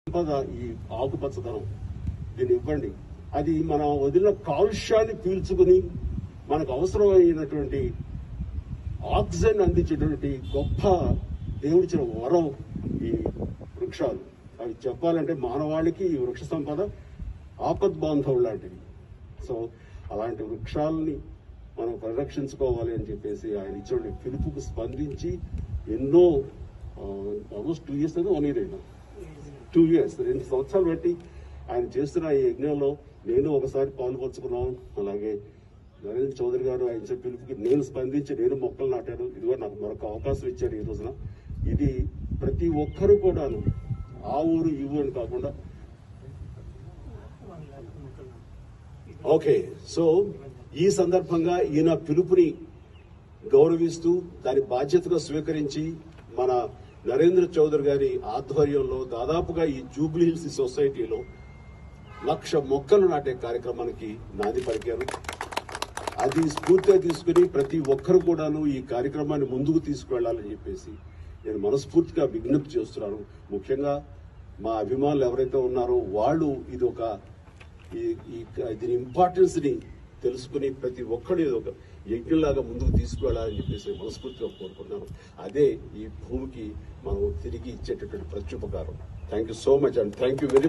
సంపద ఈ ఆకుపచ్చదనం దీన్ని ఇవ్వండి అది మన వదిలిన కాలుష్యాన్ని పీల్చుకుని మనకు అవసరమైనటువంటి ఆక్సిజన్ అందించేటువంటి గొప్ప దేవుడిచ్చిన వరం ఈ వృక్షాలు అవి చెప్పాలంటే మానవాళికి ఈ వృక్ష సంపద ఆపద్ బాంధవులు లాంటివి సో అలాంటి వృక్షాలని మనం పరిరక్షించుకోవాలి అని చెప్పేసి ఆయన ఇచ్చిన పిలుపుకు స్పందించి ఎన్నో ఆల్మోస్ట్ టూ ఇయర్స్ అయితే వన్ ఇయర్ అయినా టూ ఇయర్స్ రెండు సంవత్సరాలు బట్టి ఆయన చేస్తున్న ఈ యజ్ఞంలో నేను ఒకసారి పాల్పంచుకున్నాను అలాగే నరేంద్ర చౌదరి గారు ఆయన ఇచ్చిన పిలుపుకి నేను స్పందించి నేను మొక్కలు నాటాను ఇది కూడా నాకు మరొక అవకాశం ఇచ్చాడు ఈ రోజున ఇది ప్రతి ఒక్కరూ కూడాను ఆ ఊరు ఈ ఊరు అని కాకుండా ఓకే సో ఈ సందర్భంగా ఈయన పిలుపుని గౌరవిస్తూ దాని బాధ్యతగా స్వీకరించి మన నరేంద్ర చౌదరి గారి ఆధ్వర్యంలో దాదాపుగా ఈ జూబ్లీ హిల్స్ సొసైటీలో లక్ష మొక్కలు నాటే కార్యక్రమానికి నాంది పలికారు అది స్ఫూర్తిగా తీసుకుని ప్రతి ఒక్కరు కూడాను ఈ కార్యక్రమాన్ని ముందుకు తీసుకువెళ్లాలని చెప్పేసి నేను మనస్ఫూర్తిగా విజ్ఞప్తి చేస్తున్నాను ముఖ్యంగా మా అభిమానులు ఎవరైతే ఉన్నారో వాళ్ళు ఇది ఒక ఈ- ఈ దీని ఇంపార్టెన్స్ ని తెలుసుకుని ప్రతి ఒక్కరు ఇది ఒక యజ్ఞంలాగా ముందుకు తీసుకువెళ్ళాలని చెప్పేసి మనస్ఫూర్తిగా కోరుకుంటున్నాను అదే ఈ భూమికి మనం తిరిగి ఇచ్చేటటువంటి ప్రత్యుపకారం thank you so much and thank you very